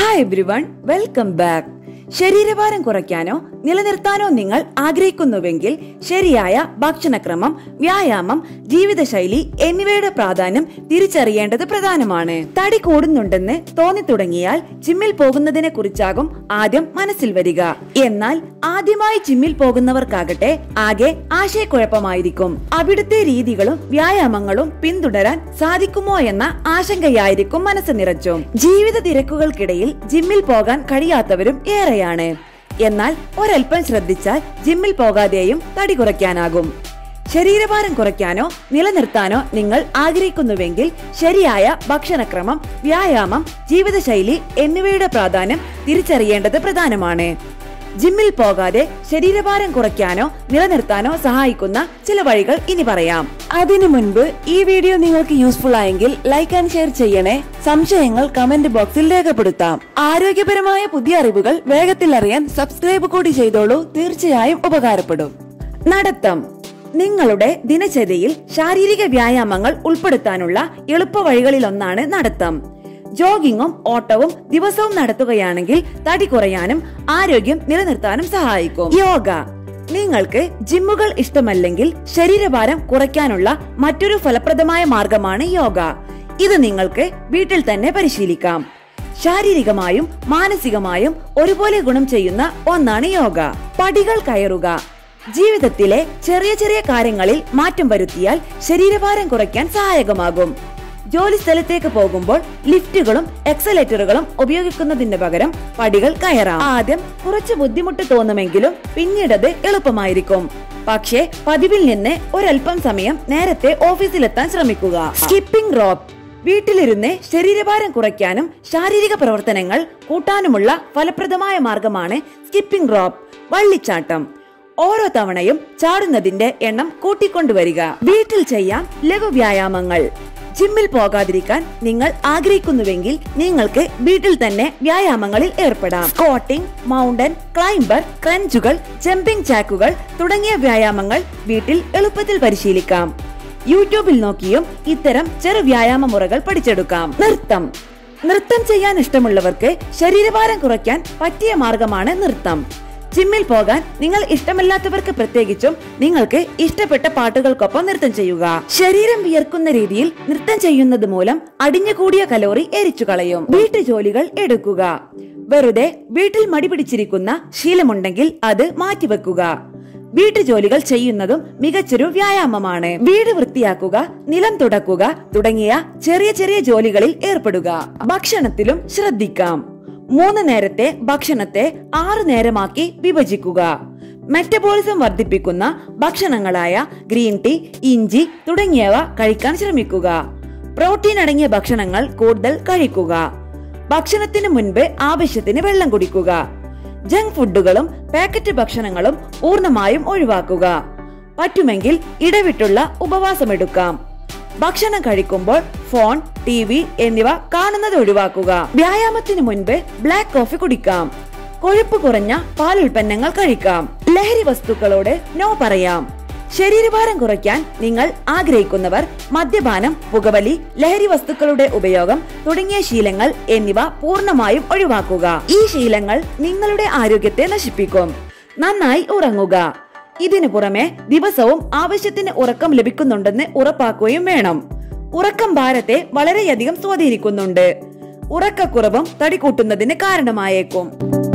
hi everyone welcome back ശരീരഭാരം കുറയ്ക്കാനോ നിലനിർത്താനോ നിങ്ങൾ ആഗ്രഹിക്കുന്നുവെങ്കിൽ ശരിയായ ഭക്ഷണക്രമം വ്യായാമം ജീവിതശൈലി എന്നിവയുടെ പ്രാധാന്യം തിരിച്ചറിയേണ്ടത് പ്രധാനമാണ് തടി കൂടുന്നുണ്ടെന്ന് തോന്നി തുടങ്ങിയാൽ ജിമ്മിൽ പോകുന്നതിനെ കുറിച്ചാകും ആദ്യം മനസ്സിൽ വരിക എന്നാൽ ആദ്യമായി ജിമ്മിൽ പോകുന്നവർക്കാകട്ടെ ആകെ ആശയക്കുഴപ്പമായിരിക്കും അവിടുത്തെ രീതികളും വ്യായാമങ്ങളും പിന്തുടരാൻ സാധിക്കുമോ എന്ന ആശങ്കയായിരിക്കും മനസ്സ് നിറച്ചും ജീവിത തിരക്കുകൾക്കിടയിൽ ജിമ്മിൽ പോകാൻ കഴിയാത്തവരും ഏറെയാണ് എന്നാൽ ഒരൽപ്പം ശ്രദ്ധിച്ചാൽ ജിമ്മിൽ പോകാതെയും തടി കുറയ്ക്കാനാകും ശരീരഭാരം കുറയ്ക്കാനോ നിലനിർത്താനോ നിങ്ങൾ ആഗ്രഹിക്കുന്നുവെങ്കിൽ ശരിയായ ഭക്ഷണക്രമം വ്യായാമം ജീവിതശൈലി എന്നിവയുടെ പ്രാധാന്യം തിരിച്ചറിയേണ്ടത് പ്രധാനമാണ് ജിമ്മിൽ പോകാതെ ശരീരഭാരം കുറയ്ക്കാനോ നിലനിർത്താനോ സഹായിക്കുന്ന ചില വഴികൾ ഇനി പറയാം അതിനു മുൻപ് ഈ വീഡിയോ നിങ്ങൾക്ക് യൂസ്ഫുൾ ആയെങ്കിൽ ലൈക്ക് ആൻഡ് ഷെയർ ചെയ്യണേ സംശയങ്ങൾ കമന്റ് ബോക്സിൽ രേഖപ്പെടുത്താം ആരോഗ്യപരമായ പുതിയ അറിവുകൾ വേഗത്തിൽ അറിയാൻ സബ്സ്ക്രൈബ് കൂടി ചെയ്തോളൂ തീർച്ചയായും ഉപകാരപ്പെടും നടത്തം നിങ്ങളുടെ ദിനചര്യയിൽ ശാരീരിക വ്യായാമങ്ങൾ ഉൾപ്പെടുത്താനുള്ള എളുപ്പ വഴികളിലൊന്നാണ് നടത്തം ജോഗിങ്ങും ഓട്ടവും ദിവസവും നടത്തുകയാണെങ്കിൽ തടി കുറയാനും ആരോഗ്യം നിലനിർത്താനും സഹായിക്കും യോഗ നിങ്ങൾക്ക് ജിമ്മുകൾ ഇഷ്ടമല്ലെങ്കിൽ ശരീരഭാരം കുറയ്ക്കാനുള്ള മറ്റൊരു ഫലപ്രദമായ മാർഗമാണ് യോഗ ഇത് നിങ്ങൾക്ക് വീട്ടിൽ തന്നെ പരിശീലിക്കാം ശാരീരികമായും മാനസികമായും ഒരുപോലെ ഗുണം ചെയ്യുന്ന ഒന്നാണ് യോഗ പടികൾ കയറുക ജീവിതത്തിലെ ചെറിയ ചെറിയ കാര്യങ്ങളിൽ മാറ്റം വരുത്തിയാൽ ശരീരഭാരം കുറയ്ക്കാൻ സഹായകമാകും ജോലി സ്ഥലത്തേക്ക് പോകുമ്പോൾ ലിഫ്റ്റുകളും എക്സലേറ്ററുകളും ഉപയോഗിക്കുന്നതിന് പകരം പടികൾ കയറാം ആദ്യം കുറച്ച് ബുദ്ധിമുട്ട് തോന്നുമെങ്കിലും പിന്നീടത് എളുപ്പമായിരിക്കും പക്ഷേ പതിവിൽ നിന്ന് ഒരല്പം സമയം നേരത്തെ ഓഫീസിലെത്താൻ ശ്രമിക്കുക സ്കിപ്പിംഗ് റോപ്പ് വീട്ടിലിരുന്ന് ശരീരഭാരം കുറയ്ക്കാനും ശാരീരിക പ്രവർത്തനങ്ങൾ കൂട്ടാനുമുള്ള ഫലപ്രദമായ മാർഗമാണ് സ്കിപ്പിംഗ് റോപ്പ് വള്ളിച്ചാട്ടം ഓരോ തവണയും ചാടുന്നതിന്റെ എണ്ണം കൂട്ടിക്കൊണ്ടുവരിക വീട്ടിൽ ചെയ്യാം ലഘു വ്യായാമങ്ങൾ ജിമ്മിൽ പോകാതിരിക്കാൻ നിങ്ങൾ ആഗ്രഹിക്കുന്നുവെങ്കിൽ നിങ്ങൾക്ക് വീട്ടിൽ തന്നെ വ്യായാമങ്ങളിൽ ഏർപ്പെടാം സ്കോട്ടിംഗ് മൗണ്ടൻ ക്ലൈംബർ ക്രഞ്ചുകൾ ജമ്പിംഗ് ചാക്കുകൾ തുടങ്ങിയ വ്യായാമങ്ങൾ വീട്ടിൽ എളുപ്പത്തിൽ പരിശീലിക്കാം യൂട്യൂബിൽ നോക്കിയും ഇത്തരം ചെറു വ്യായാമ മുറകൾ പഠിച്ചെടുക്കാം നൃത്തം നൃത്തം ചെയ്യാൻ ഇഷ്ടമുള്ളവർക്ക് ശരീരഭാരം കുറയ്ക്കാൻ പറ്റിയ മാർഗമാണ് നൃത്തം ജിമ്മിൽ പോകാൻ നിങ്ങൾ ഇഷ്ടമല്ലാത്തവർക്ക് പ്രത്യേകിച്ചും നിങ്ങൾക്ക് ഇഷ്ടപ്പെട്ട പാട്ടുകൾക്കൊപ്പം നൃത്തം ചെയ്യുക ശരീരം വിയർക്കുന്ന രീതിയിൽ നൃത്തം ചെയ്യുന്നത് മൂലം അടിഞ്ഞുകൂടിയ കലോറി എരിച്ചു കളയും വീട്ടുജോലികൾ എടുക്കുക വെറുതെ വീട്ടിൽ മടി പിടിച്ചിരിക്കുന്ന ശീലമുണ്ടെങ്കിൽ അത് മാറ്റിവെക്കുക വീട്ടുജോലികൾ ചെയ്യുന്നതും മികച്ചൊരു വ്യായാമമാണ് വീട് വൃത്തിയാക്കുക നിലം തുടക്കുക തുടങ്ങിയ ചെറിയ ചെറിയ ജോലികളിൽ ഏർപ്പെടുക ഭക്ഷണത്തിലും ശ്രദ്ധിക്കാം മൂന്ന് നേരത്തെ ഭക്ഷണത്തെ ആറ് നേരമാക്കി വിഭജിക്കുക മെറ്റബോളിസം വർദ്ധിപ്പിക്കുന്ന ഭക്ഷണങ്ങളായ ഗ്രീൻ ടീ ഇഞ്ചി തുടങ്ങിയവ കഴിക്കാൻ ശ്രമിക്കുക പ്രോട്ടീൻ അടങ്ങിയ ഭക്ഷണങ്ങൾ കൂടുതൽ കഴിക്കുക ഭക്ഷണത്തിന് മുൻപ് ആവശ്യത്തിന് വെള്ളം കുടിക്കുക ജങ്ക് ഫുഡുകളും പാക്കറ്റ് ഭക്ഷണങ്ങളും പൂർണ്ണമായും ഒഴിവാക്കുക പറ്റുമെങ്കിൽ ഇടവിട്ടുള്ള ഉപവാസമെടുക്കാം ഭക്ഷണം കഴിക്കുമ്പോൾ ഫോൺ ടി വി എന്നിവ കാണുന്നത് ഒഴിവാക്കുക വ്യായാമത്തിന് മുൻപ് ബ്ലാക്ക് കോഫി കുടിക്കാം കൊഴുപ്പ് കുറഞ്ഞ പാലുൽപ്പന്നങ്ങൾ കഴിക്കാം ലഹരി വസ്തുക്കളോട് നോ പറയാം ശരീരഭാരം കുറയ്ക്കാൻ നിങ്ങൾ ആഗ്രഹിക്കുന്നവർ മദ്യപാനം പുകവലി ലഹരി വസ്തുക്കളുടെ ഉപയോഗം തുടങ്ങിയ ശീലങ്ങൾ എന്നിവ പൂർണ്ണമായും ഒഴിവാക്കുക ഈ ശീലങ്ങൾ നിങ്ങളുടെ ആരോഗ്യത്തെ നശിപ്പിക്കും നന്നായി ഉറങ്ങുക ഇതിനു പുറമെ ദിവസവും ആവശ്യത്തിന് ഉറക്കം ലഭിക്കുന്നുണ്ടെന്ന് ഉറപ്പാക്കുകയും വേണം ഉറക്കം ഭാരത്തെ വളരെയധികം സ്വാധീനിക്കുന്നുണ്ട് ഉറക്കക്കുറവും തടി കൂട്ടുന്നതിന് കാരണമായേക്കും